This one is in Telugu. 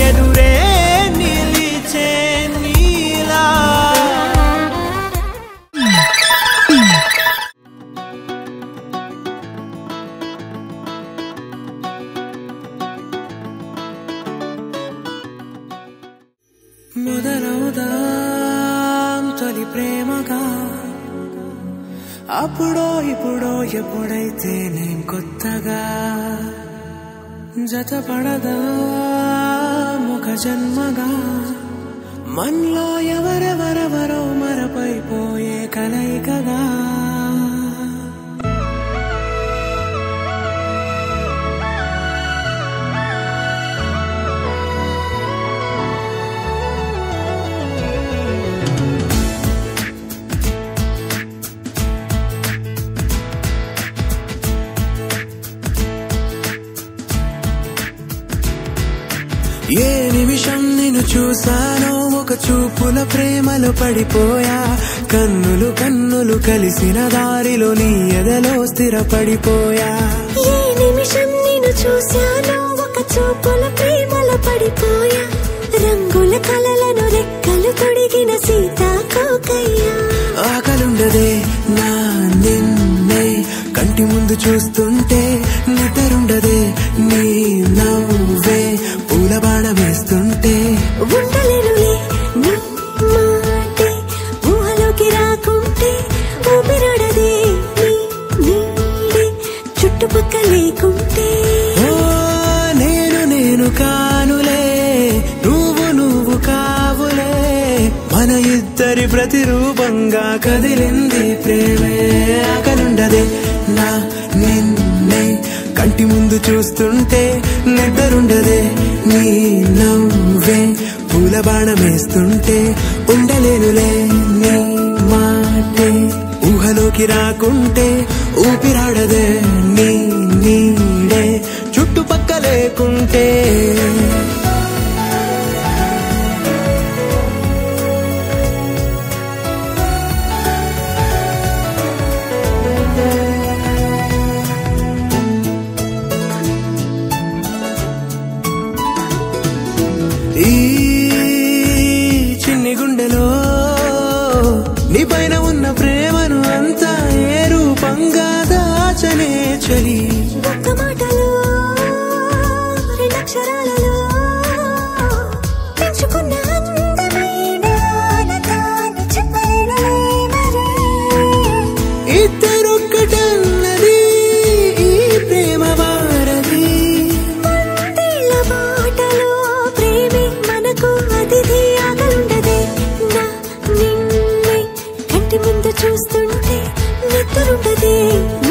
ఎదురే నిలిచే నీలా మొదలవుదాం తొలి ప్రేమగా అప్పుడో ఇప్పుడో ఎప్పుడైతే నేను కొత్తగా జతపడదా ఒక జన్మగా మనలో ఎవరెవరెవరో మరపైపోయే కలయికగా ఏ నిమిషం నేను చూసానో ఒక చూపుల ప్రేమలో పడిపోయా కన్నులు కన్నులు కలిసిన దారిలో నీ ఎదలో స్థిరపడిపోయా ఏ నిమిషం నేను చూశానో ఒక చూపుల ప్రేమలో పడిపోయా రంగుల కలలను రెక్కలు తొడిగిన సీతాకోకయ్యా ఆకలుండదే నా నిన్నే కంటి ముందు చూస్తుంటే నిద్రుండదే నీ నవ్వే పూల బాణం వేస్తుంటే ఉండలేనులే నీ మాటే ఊహలోకి రాకుంటే ఊపిరాడదే నీ నీడే చుట్టుపక్క లేకుంటే ఓ నేను నేను కానులే నువ్వు నువ్వు కావులే మన ఇద్దరి ప్రతిరూపంగా కదిలింది ప్రేమే ఆకలుండదే నా నిన్నే కంటి ముందు చూస్తుంటే నిద్రుండదే నీ నవ్వే పూల బాణం వేస్తుంటే ఉండలేనులే నీ మాటే ఊహలోకి రాకుంటే ఊపిరాడదే నీ నీడే చుట్టుపక్క లేకుంటే ఈ చిన్ని గుండెలో నీ పైన ఉన్న ప్రేమను అంతా ఏ రూపంగా దాచనే చలి ఒక్క మాటలో రెండక్షరాలలో పెంచుకున్న అందమైన ఆనతాను చెప్పలేనులే మరి. ఇద్దరొక్కటన్నది ఈ ప్రేమ వారది వందేళ్ల బాటలో ప్రేమే మనకు అతిథి ఆగలుండదే నా నిన్నే కంటి ముందు చూస్తుంటే నిద్రుండదే